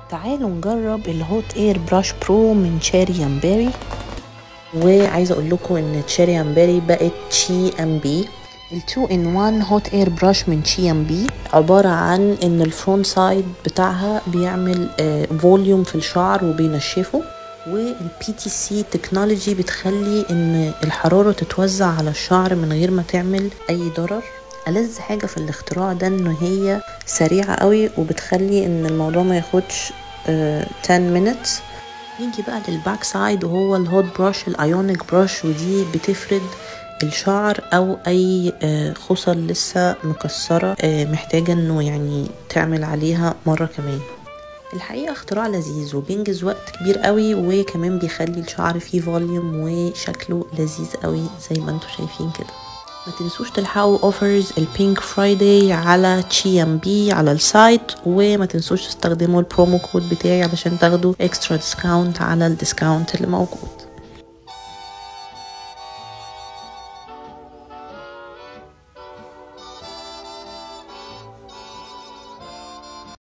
تعالوا نجرب الهوت اير براش برو من تشيري امبيري وعايزه اقول لكم ان تشيري امبيري بقت تشي ام بي التو ان وان هوت اير براش من تشي ام بي عباره عن ان الفرونت سايد بتاعها بيعمل فوليوم في الشعر وبينشفه والبي تي سي تكنولوجي بتخلي ان الحراره تتوزع على الشعر من غير ما تعمل اي ضرر ألذ حاجة في الاختراع ده ان هي سريعة قوي وبتخلي ان الموضوع ما ياخدش آه 10 minutes نيجي بقى للباك سايد وهو الهوت براش الايونيك براش ودي بتفرد الشعر او اي آه خصل لسه مكسرة آه محتاجة انه يعني تعمل عليها مرة كمان الحقيقة اختراع لذيذ وبينجز وقت كبير قوي وكمان بيخلي الشعر فيه فوليوم وشكله لذيذ قوي زي ما انتم شايفين كده ما تنسوش تلحقوا اوفرز البينك فرايداي على تشي ام بي على السايت وما تنسوش تستخدموا البرومو كود بتاعي علشان تاخدوا اكسترا ديسكاونت على الديسكاونت اللي موجود